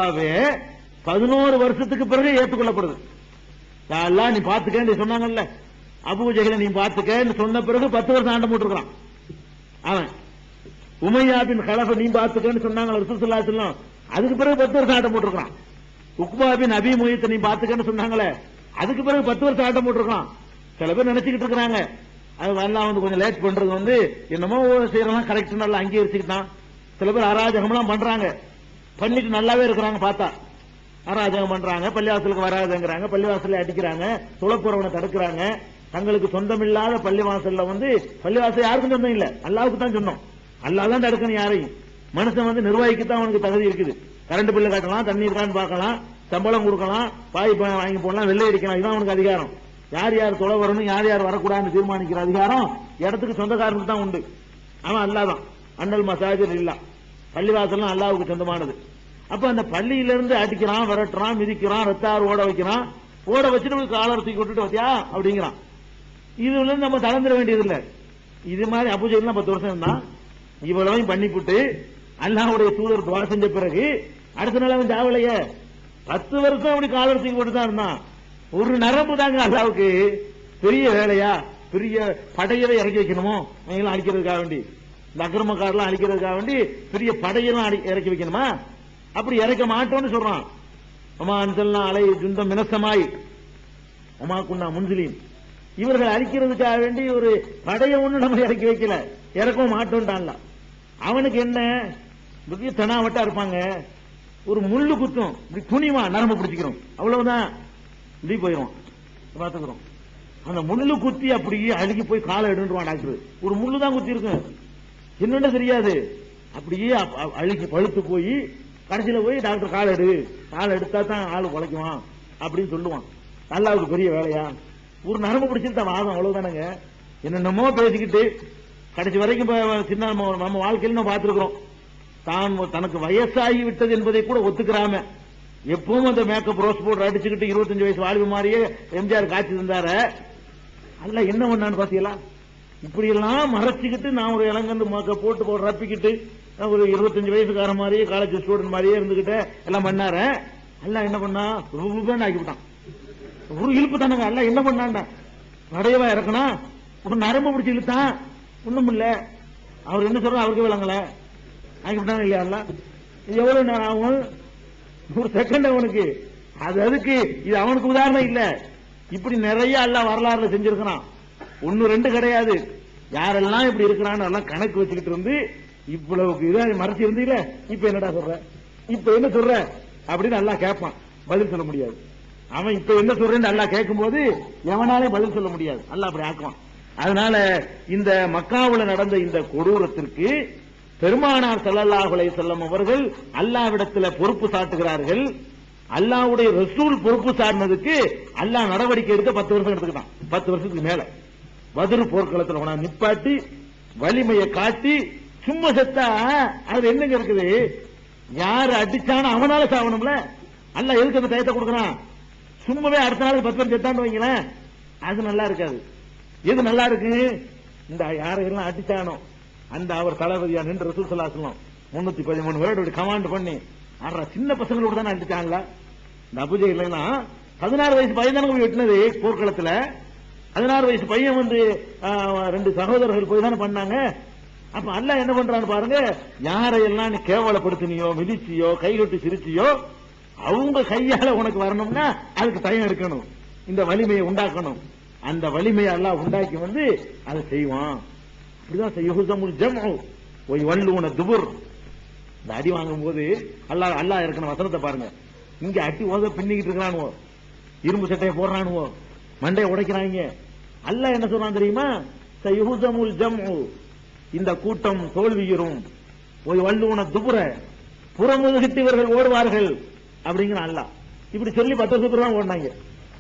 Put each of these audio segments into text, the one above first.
துவாவே பதினோரு வருஷத்துக்கு பிறகு ஏற்றுக்கொள்ளப்படுது யா அல்லாஹ் நீ பாத்துக்கன்னு சொன்னாங்கல்ல அபூ ஜஹலை நீ பாத்துக்கன்னு சொன்ன பிறகு பத்து வருஷம் ஆண்டம் போட்டுருக்கான் அவன் உமையா பின் கலஃப நீ பாத்துக்கன்னு சொன்னாங்க ரசூலுல்லாஹி அலைஹி அதுக்கு பிறகு பத்து வருஷம் ஆட்டம் போட்டிருக்கான் உக்பா பின் அபி முயத்தை நீ பாத்துக்கன்னு சொன்னாங்களே அதுக்கு பிறகு பத்து வருஷம் ஆட்டம் போட்டிருக்கான் சில பேர் நினைச்சுக்கிட்டு இருக்காங்க அது எல்லாம் வந்து கொஞ்சம் லேட் பண்றது வந்து என்னமோ செய்யறதெல்லாம் கரெக்ட் நல்லா அங்கீகரிச்சுக்கிட்டான் சில பேர் அராஜகம்லாம் பண்றாங்க பண்ணிட்டு நல்லாவே இருக்கிறாங்க பார்த்தா அராஜகம் பண்றாங்க பள்ளிவாசலுக்கு வராதுங்கிறாங்க பள்ளிவாசல்ல அடிக்கிறாங்க துளப்புறவனை தடுக்கிறாங்க தங்களுக்கு சொந்தமில்லாத பள்ளிவாசல்ல வந்து பள்ளிவாசல் யாருக்கும் சொந்தம் இல்ல அல்லாவுக்கு தான் சொன்னோம் அல்லாஹ் தான் தடுக்கணும் யாரையும் மனுஷன் வந்து நிர்வாகிக்கு தான் அவனுக்கு தகுதி இருக்குது கரண்ட் பில்லு கட்டலாம் தண்ணி இருக்கான்னு பார்க்கலாம் சம்பளம் கொடுக்கலாம் பாய் ப- வாங்கி போடலாம் வெள்ளை அடிக்கலாம் இதான் அவனுக்கு அதிகாரம் யார் யார் தொலை வரணும் யார் யார் வரக்கூடாதுன்னு தீர்மானிக்கிற அதிகாரம் இடத்துக்கு சொந்தக்காரனுக்கு தான் உண்டு அவன் அல்லாதான் அண்ணல் மசாஜர் இல்ல பள்ளிவாசல்லாம் அல்லாவுக்கு சொந்தமானது அப்ப அந்த பள்ளியில இருந்து அடிக்கிறான் விரட்டுறான் மிதிக்கிறான் ரத்தார் ஓட வைக்கிறான் ஓட வச்சுட்டு போய் காலர் தூக்கி விட்டுட்டு வத்தியா அப்படிங்கிறான் இதுல இருந்து நம்ம தளர்ந்துட வேண்டியது இல்ல இது மாதிரி அபுஜெல்லாம் பத்து வருஷம் இருந்தான் இவ்வளவையும் பண்ணிவிட்டு அல்லாஹ்வுடைய தூதர் துவா செஞ்ச பிறகு அடுத்த நாள் அவன் ஜாவலைய பத்து வருஷம் அப்படி காலர் தூக்கி போட்டு தான் இருந்தான் ஒரு நரம்பு தாங்க அல்லாவுக்கு பெரிய வேலையா பெரிய படையவை இறக்கி வைக்கணுமோ இவங்கெல்லாம் அழிக்கிறதுக்காக வேண்டி இந்த அக்கிரமக்காரெல்லாம் அழிக்கிறதுக்காக வேண்டி பெரிய படையெல்லாம் அடி- இறக்கி வைக்கணுமா அப்படி இறக்க மாட்டோம்னு சொல்றான் அம்மா அன்சல்லாம் அலை ஜுந்தம் மினசமாய் உமா குன்னா முன்சிலின் இவர்கள் அழிக்கிறதுக்காக வேண்டி ஒரு படையை ஒண்ணு நம்ம இறக்கி வைக்கல இறக்கவும் மாட்டோம்டான்ல அவனுக்கு என்ன பெரிய தெனாவட்டா இருப்பாங்க ஒரு முள்ளு குத்தும் இப்படி துணிவா நரம்பு பிடிச்சிக்கிறோம் அவ்வளவுதான் இப்படி போயிடும் பாத்துக்கிறோம் அந்த முள்ளு குத்தி அப்படியே அழுகி போய் காலை எடுன்றுவான் டாக்டர் ஒரு முள்ளு தான் குத்தி இருக்கும் என்னன்னு தெரியாது அப்படியே அப்- அப்- அழுகி பழுத்து போய் கடைசியில போய் டாக்டர் கால் எடு கால் எடுத்தா தான் ஆளு குலைக்குவான் அப்படின்னு சொல்லுவான் நல்லாவுக்கு பெரிய வேலையா ஒரு நரம்பு பிடிச்சிருந்த வாதம் அவ்வளவுதானங்க என்னென்னமோ பேசிக்கிட்டு கடைசி வரைக்கும் இப்ப சின்ன நம்ம நம்ம வாழ்க்கையில நம்ம பார்த்திருக்கிறோம் தான் தனக்கு வயசாகி விட்டது என்பதை கூட ஒத்துக்கிறாம எப்பவும் அந்த மேக்கப் ரோஸ் போட்டு அடிச்சுக்கிட்டு இருபத்தஞ்சு வயசு வாழ்வு மாதிரியே எம்ஜிஆர் காட்சி இருந்தார அல்ல என்ன பண்ணான்னு பாத்தீங்களா இப்படி எல்லாம் மறைச்சுக்கிட்டு நான் ஒரு இளங்கந்து மேக்கப் போட்டு போட்டு ரப்பிக்கிட்டு நான் ஒரு இருபத்தஞ்சு வயசுக்கார மாதிரியே காலேஜ் ஸ்டூடெண்ட் மாதிரியே இருந்துகிட்டு எல்லாம் பண்ணார அல்ல என்ன பண்ணா ரூபான்னு ஆக்கிவிட்டான் ஒரு இழுப்பு தானங்க அல்ல என்ன பண்ணான்டா நடையவா இறக்கணும் ஒரு நரம்பு பிடிச்சி இழுத்தான் ஒண்ணும் இல்ல அவர் என்ன சொல்றாரு அவருக்கு விளங்கல ஆகிவிட்டாங்க இல்லையா அல்ல இது எவ்வளவு நேரம் ஆகும் ஒரு செகண்ட் அவனுக்கு அது அதுக்கு இது அவனுக்கு உதாரணம் இல்ல இப்படி நிறைய அல்ல வரலாறுல செஞ்சிருக்கிறான் ஒன்னு ரெண்டு கிடையாது யாரெல்லாம் இப்படி இருக்கிறான்னு எல்லாம் கணக்கு வச்சுக்கிட்டு இருந்து இவ்வளவுக்கு இதா மறைச்சு இருந்தீல இப்ப என்னடா சொல்ற இப்ப என்ன சொல்ற அப்படின்னு எல்லாம் கேட்பான் பதில் சொல்ல முடியாது அவன் இப்ப என்ன சொல்றேன்னு அல்லாஹ் கேட்கும்போது எவனாலே பதில் சொல்ல முடியாது அல்லாஹ் அப்படி ஆக்குவான் அதனால இந்த மக்காவுல நடந்த இந்த கொடூரத்திற்கு பெருமானார் ஸல்லல்லாஹு அலைஹி வஸல்லம் அவர்கள் அல்லாஹ்விடத்துல பொறுப்பு சாட்டுகிறார்கள் அல்லாஹ்வுடைய ரசூல் பொறுப்பு சாட்டினதுக்கு அல்லாஹ் நடவடிக்கை எடுக்க பத்து வருஷம் எடுத்துக்கிட்டான் பத்து வருஷத்துக்கு மேல பதிரு போர்க்களத்துல உன நிப்பாட்டி வலிமையை காட்டி சும்மா செத்தா அது என்னங்க இருக்குது யாரு அடிச்சானோ அவனால சாவணும்ல அல்லாஹ் எதுக்கு அந்த டயத்தை கொடுக்கறான் சும்மாவே அடுத்த நாள் பத்து பேர் செத்தான்னு வைங்களேன் அது நல்லா இருக்காது எது நல்லா இருக்கு இந்த யாரையெல்லாம் அடிச்சானோ அந்த அவர் தளபதியா நின்று ரசூல் ஸல்லல்லாஹு அலைஹி வஸல்லம் முன்னூத்தி பதிமூணு பேரோட இப்படி கமாண்ட் பண்ணி ஆறா சின்ன பசங்களோட தானே அடிச்சாங்களா இந்த அபுஜை இல்லைன்னா பதினாறு வயசு பையன் தானே போய் வெட்டினது போர்க்களத்துல பதினாறு வயசு பையன் வந்து ஆ, ரெண்டு சகோதரர்கள் போய் தானே பண்ணாங்க அப்ப அல்லாஹ் என்ன பண்றான்னு பாருங்க யாரையெல்லாம் நீ கேவலப்படுத்தினியோ மிதிச்சியோ கைகொட்டி சிரிச்சியோ அவங்க கையால உனக்கு வரணும்னா அதுக்கு டைம் இருக்கணும் இந்த வலிமையை உண்டாக்கணும் அந்த வலிமையை அல்லாஹ் உண்டாக்கி வந்து அதை செய்வான் அப்படிதான் செய்யுதமுல் ஜம்உ ஒய் வல்லூன துபுர் இந்த அடி வாங்கும் போது அல்லாஹ் அல்லாஹ் இருக்கிற வசனத்தை பாருங்க இங்க அடி ஓத பின்னிக்கிட்டு இருக்கிறானுவோ இரும்பு சட்டையை போடுறானுவோ மண்டையை உடைக்கிறாங்க அல்லாஹ் என்ன சொல்றான் தெரியுமா சயுஹுசமுல் ஜம்உ இந்த கூட்டம் தோல்வியுறும் ஒய் வல்லூன துபுர புறமுதுகிட்டு இவர்கள் ஓடுவார்கள் அப்படிங்கிற அல்லாஹ் இப்படி சொல்லி பத்து வருஷத்துக்கு தான் ஓடினாங்க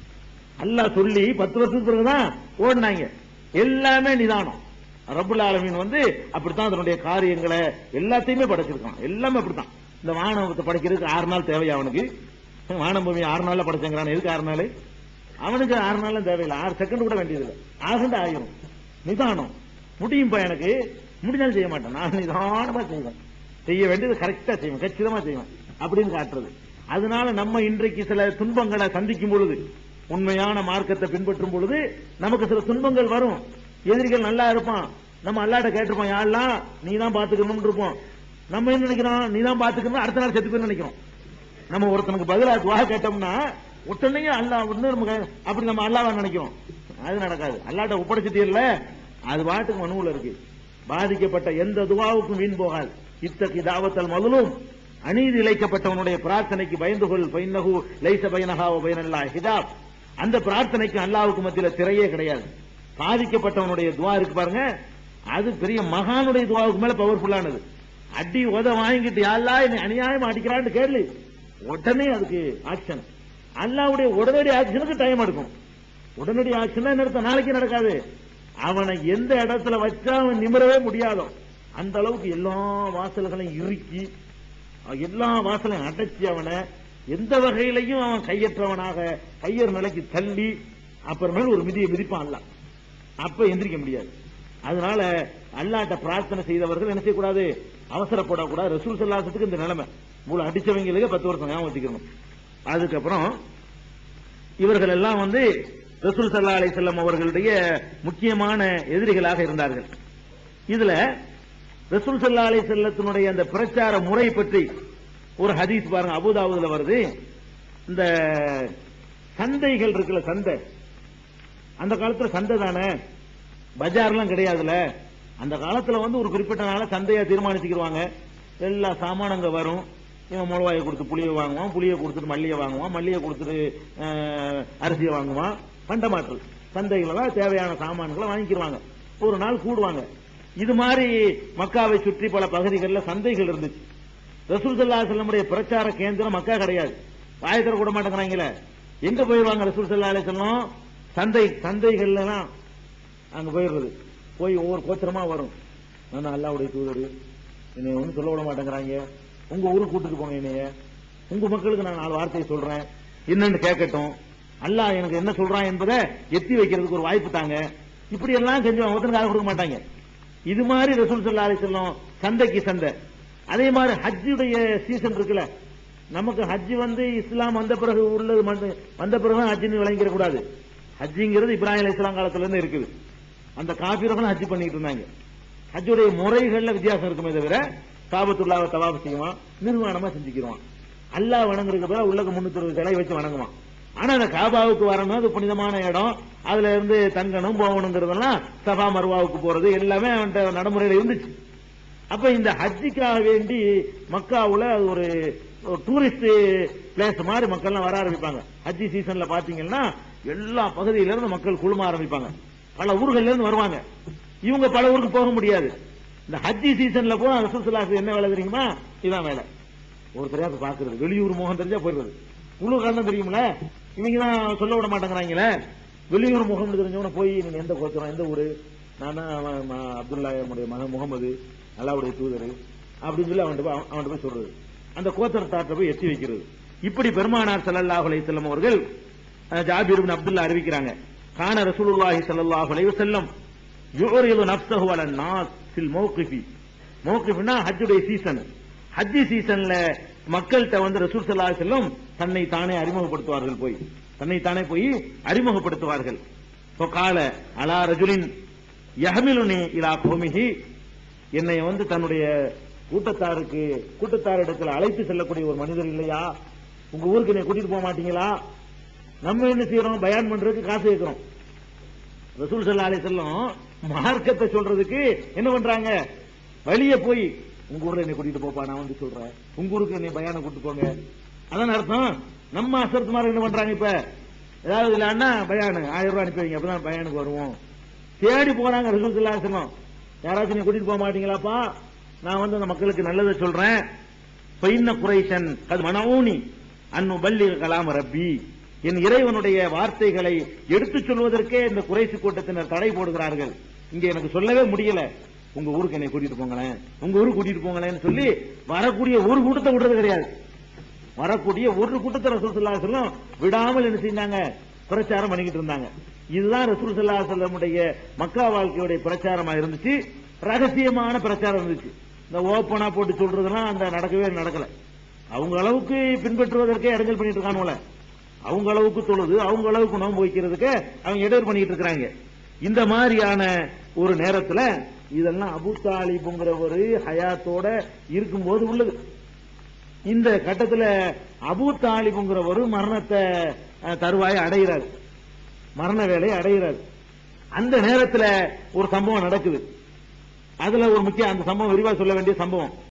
அல்லாஹ் சொல்லி பத்து வருஷத்துக்கு பிறகுதான் ஓடினாங்க எல்லாமே நிதானம் ரப்புல் ஆலமீன் வந்து அப்படித்தான் அதனுடைய காரியங்களை எல்லாத்தையுமே படைச்சிருக்கான் எல்லாமே அப்படித்தான் இந்த வானவத்தை படைக்கிறதுக்கு ஆறு நாள் தேவையா அவனுக்கு வானம் பூமி ஆறு நாள்ல படைச்சங்கிறான் எதுக்கு ஆறு நாள் அவனுக்கு ஆறு நாள்லாம் தேவையில்லை ஆறு செகண்ட் கூட வேண்டியதில்லை ஆகுண்டு ஆயிரும் நிதானம் முடியும்பா எனக்கு முடிஞ்சாலும் செய்ய மாட்டேன் நான் நிதானமா செய்வேன் செய்ய வேண்டியது கரெக்டா செய்வேன் கச்சிதமா செய்வேன் அப்படின்னு காட்டுறது அதனால நம்ம இன்றைக்கு சில துன்பங்களை சந்திக்கும் பொழுது உண்மையான மார்க்கத்தை பின்பற்றும் பொழுது நமக்கு சில துன்பங்கள் வரும் எதிரிகள் நல்லா இருப்பான் நம்ம அல்லாட்ட கேட்டிருப்போம் யாரெல்லாம் நீ தான் பாத்துக்கணும்னு இருப்போம் நம்ம என்ன நினைக்கிறோம் நீ தான் பாத்துக்கணும் அடுத்த நாள் செத்து போய் நினைக்கிறோம் நம்ம ஒருத்தனுக்கு பதிலா துவா கேட்டோம்னா உடனே அல்லாஹ் இன்னும் நமக்கு அப்படி நம்ம அல்லாஹ் நினைக்கிறோம் அது நடக்காது அல்லாட்ட ஒப்படைச்சிட்டீர்ல அது பாட்டுக்கு மனுவுல இருக்கு பாதிக்கப்பட்ட எந்த துவாவுக்கும் வீண் போகாது இத்தகைய தாவத்தல் முதலும் அநீதி இழைக்கப்பட்டவனுடைய பிரார்த்தனைக்கு பயந்து கொள் பைனகு லைச பைனஹா பைனல்லா ஹிதாப் அந்த பிரார்த்தனைக்கு அல்லாவுக்கு மத்தியில திரையே கிடையாது பாதிக்கப்பட்டவனுடைய துவா இருக்கு பாருங்க அது பெரிய மகானுடைய துவாவுக்கு மேல பவர்ஃபுல்லானது அடி உத வாங்கிட்டு யாரெல்லாம் என்னை அநியாயம் அடிக்கிறான்னு கேளு உடனே அதுக்கு ஆக்ஷன் அல்லாவுடைய உடனடி ஆக்ஷனுக்கு டைம் எடுக்கும் உடனடி ஆக்ஷன் என்ன அர்த்தம் நாளைக்கு நடக்காது அவனை எந்த இடத்துல வச்சா அவன் நிமிரவே முடியாதோ அந்த அளவுக்கு எல்லா வாசல்களையும் இறுக்கி எல்லா வாசலையும் அடைச்சி அவனை எந்த வகையிலையும் அவன் கையற்றவனாக கையர் நிலைக்கு தள்ளி அப்புறமேல் ஒரு மிதியை மிதிப்பான் அல்ல அப்ப எந்திரிக்க முடியாது அதனால அல்லாட்ட பிரார்த்தனை செய்தவர்கள் என்ன செய்யக்கூடாது அவசரப்படக்கூடாது ரசூல் சல்லாசத்துக்கு இந்த நிலைமை மூளை அடிச்சவங்களுக்கு பத்து வருஷம் ஞாபகம் வச்சுக்கணும் அதுக்கப்புறம் இவர்கள் எல்லாம் வந்து ரசூல் சல்லா அலி செல்லம் அவர்களுடைய முக்கியமான எதிரிகளாக இருந்தார்கள் இதுல ரசூல் சல்லா அலி செல்லத்தினுடைய அந்த பிரச்சார முறை பற்றி ஒரு ஹதீஸ் பாருங்க அபுதாபுதுல வருது இந்த சந்தைகள் இருக்குல்ல சந்தை அந்த காலத்துல சந்தை தானே பஜார்லாம் கிடையாதுல அந்த காலத்துல வந்து ஒரு குறிப்பிட்ட நாள சந்தையா தீர்மானிச்சுக்கிடுவாங்க எல்லா சாமானும் அங்க வரும் இவன் மிளவாயை கொடுத்து புளியை வாங்குவான் புளியை கொடுத்துட்டு மல்லியை வாங்குவான் மல்லியை கொடுத்துட்டு அஹ், அரிசியை வாங்குவான் பண்டமாற்று சந்தைகளெல்லாம் தேவையான சாமான்களை வாங்கிக்கிடுவாங்க ஒரு நாள் கூடுவாங்க இது மாதிரி மக்காவை சுற்றி பல பகுதிகளில் சந்தைகள் இருந்துச்சு ரசூல் சல்லா செல்லமுடைய பிரச்சார கேந்திரம் மக்கா கிடையாது வாயத்தர கூட மாட்டேங்கிறாங்களே எங்க போயிருவாங்க ரசூல் சல்லா அலி செல்லம் சந்தை சந்தைகள்லாம் அங்க போயிடுறது போய் ஒவ்வொரு கோத்திரமா வரும் நான் அல்லாவுடைய தூதர் என்னை ஒன்றும் சொல்ல விட மாட்டேங்கிறாங்க உங்க ஊருக்கு கூட்டிட்டு போங்க என்னைய உங்க மக்களுக்கு நான் நாலு வார்த்தையை சொல்றேன் என்னன்னு கேட்கட்டும் அல்லாஹ் எனக்கு என்ன சொல்றான் என்பதை எத்தி வைக்கிறதுக்கு ஒரு வாய்ப்பு தாங்க இப்படி எல்லாம் செஞ்சு ஒருத்தனுக்கு காது கொடுக்க மாட்டாங்க இது மாதிரி ரசூல் சல்லா அலி செல்லம் சந்தைக்கு சந்தை அதே மாதிரி ஹஜ்ஜுடைய சீசன் இருக்குல்ல நமக்கு ஹஜ் வந்து இஸ்லாம் வந்த பிறகு உள்ளது மட்டும் வந்த பிறகு ஹஜ்ஜின்னு விளங்கிட கூடாது ஹஜ்ஜிங்கிறது இப்ராஹிம் அலி இஸ்லாம் காலத்துல இருந்து இருக்குது அந்த காபிர்களும் ஹஜ் பண்ணிட்டு இருந்தாங்க ஹஜ்ஜுடைய முறைகள்ல வித்தியாசம் இருக்குமே தவிர காபத்துள்ளாவை தவாப் செய்வான் நிர்வாணமா செஞ்சுக்கிடுவான் அல்லாஹ் வணங்குறதுக்கு பதிலா உள்ளக முன்னூத்தி சிலை வச்சு வணங்குவான் ஆனா அந்த காபாவுக்கு வரணும் அது புனிதமான இடம் அதுல இருந்து தங்கணும் போகணுங்கிறதெல்லாம் சபா மருவாவுக்கு போறது எல்லாமே அவன்கிட்ட நடைமுறையில இருந்துச்சு அப்ப இந்த ஹஜ்ஜிக்காக வேண்டி மக்காவுல அது ஒரு டூரிஸ்ட் பிளேஸ் மாதிரி மக்கள்லாம் வர ஆரம்பிப்பாங்க ஹஜ்ஜி சீசன்ல பாத்தீங்கன்னா எல்லா பகுதியில இருந்து மக்கள் குழும ஆரம்பிப்பாங்க பல ஊர்கள்ல இருந்து வருவாங்க இவங்க பல ஊருக்கு போக முடியாது இந்த ஹஜ்ஜி சீசன்ல போய் ரசூசலாக்கு என்ன வேலை தெரியுமா இதான் வேலை ஒரு தெரியா போய் பாக்குறது வெளியூர் முகம் தெரிஞ்சா போயிடுறது முழு காரணம் தெரியுமில இவங்க தான் சொல்ல விட மாட்டேங்கிறாங்களே வெளியூர் முகம் தெரிஞ்சவன போய் நீங்க எந்த கோத்திரம் எந்த ஊரு நான் தான் அவன் ம- அப்துல்லா என்னுடைய மகன் முகமது அல்லாவுடைய தூதர் அப்படின்னு சொல்லி அவன்கிட்ட போய் அவன்கிட்ட போய் சொல்றது அந்த கோத்திரத்தாற்ற போய் எத்தி வைக்கிறது இப்படி பெருமானார் ஸல்லல்லாஹு அலைஹி வஸல்லம் அவர்கள் அஹ், ஜாபீர் இப்னு அப்துல்லா அறிவிக்கிறாங்க கான ரசூலுல்லாஹி ஸல்லல்லாஹு அலைஹி வஸல்லம் யுரிது நஃப்ஸஹு அலன் நாஸ் ஃபில் மௌகிஃபி மௌகிஃப்னா ஹஜ்ஜுடைய சீசன் ஹஜ்ஜி சீசன்ல மக்கள்கிட்ட வந்து ரசூல் ஸல்லல்லாஹு அலைஹி வஸல்லம் தன்னை தானே அறிமுகப்படுத்துவார்கள் போய் தன்னை தானே போய் அறிமுகப்படுத்துவார்கள் கால அலா ரஜுலின் யஹமிலுனி இலா கோமிஹி என்னை வந்து தன்னுடைய கூட்டத்தாருக்கு கூட்டத்தாரிடத்தில் அழைத்து செல்லக்கூடிய ஒரு மனிதர் இல்லையா உங்க ஊருக்கு என்னை கூட்டிட்டு போக மாட்டீங்களா நம்ம என்ன செய்யறோம் பயான் பண்றதுக்கு காசு கேட்கிறோம் ரசூல் சல்லா அலி செல்லம் மார்க்கத்தை சொல்றதுக்கு என்ன பண்றாங்க வெளியே போய் உங்க ஊர்ல என்னை கூட்டிட்டு போப்பா நான் வந்து சொல்றேன் உங்க ஊருக்கு என்னை பயான கூட்டிட்டு போங்க அதான் அர்த்தம் நம்ம அசரத்து மாதிரி என்ன பண்றாங்க இப்ப ஏதாவது இல்லன்னா பயானு ஆயிரம் ரூபாய் அனுப்பி வைங்க அப்பதான் பயானுக்கு வருவோம் தேடி போறாங்க ரசூல் சல்லா அலி செல்லம் யாராச்சும் நீ கூட்டிட்டு போக மாட்டீங்களாப்பா நான் வந்து அந்த மக்களுக்கு நல்லதை சொல்றேன் பைன்ன குறைசன் அது மனவுனி அன்னு பல்லி கலாம் ரப்பி என் இறைவனுடைய வார்த்தைகளை எடுத்துச் சொல்வதற்கே இந்த குறைசி கூட்டத்தினர் தடை போடுகிறார்கள் இங்க எனக்கு சொல்லவே முடியல உங்க ஊருக்கு என்னை கூட்டிட்டு போங்களேன் உங்க ஊருக்கு கூட்டிட்டு போங்களேன்னு சொல்லி வரக்கூடிய ஒரு கூட்டத்தை விடுறது கிடையாது வரக்கூடிய ஒரு கூட்டத்தை ரசூல் சல்லா சொல்லம் விடாமல் என்ன செஞ்சாங்க பிரச்சாரம் பண்ணிக்கிட்டு இருந்தாங்க இதுதான் ரசூல் சல்லா செல்லமுடைய மக்கா வாழ்க்கையுடைய பிரச்சாரமா இருந்துச்சு ரகசியமான பிரச்சாரம் இருந்துச்சு இந்த ஓப்பனா போட்டு சொல்றதெல்லாம் அந்த நடக்கவே நடக்கல அவங்க அளவுக்கு பின்பற்றுவதற்கே இடைஞ்சல் பண்ணிட்டு இருக்கானுல அவங்க அளவுக்கு தொழுது அவங்க அளவுக்கு நோன்பு வைக்கிறதுக்கு அவங்க இடையூறு பண்ணிட்டு இருக்கிறாங்க இந்த மாதிரியான ஒரு நேரத்துல இதெல்லாம் அபு தாலிபுங்கிறவர் ஹயாத்தோட இருக்கும்போது உள்ளது இந்த கட்டத்துல அபு தாலிபுங்கிறவர் மரணத்தை அஹ், தருவாயை அடைகிறார் மரண வேலையை அடைகிறார் அந்த நேரத்துல ஒரு சம்பவம் நடக்குது அதுல ஒரு முக்கிய அந்த சம்பவம் விரிவா சொல்ல வேண்டிய சம்பவம்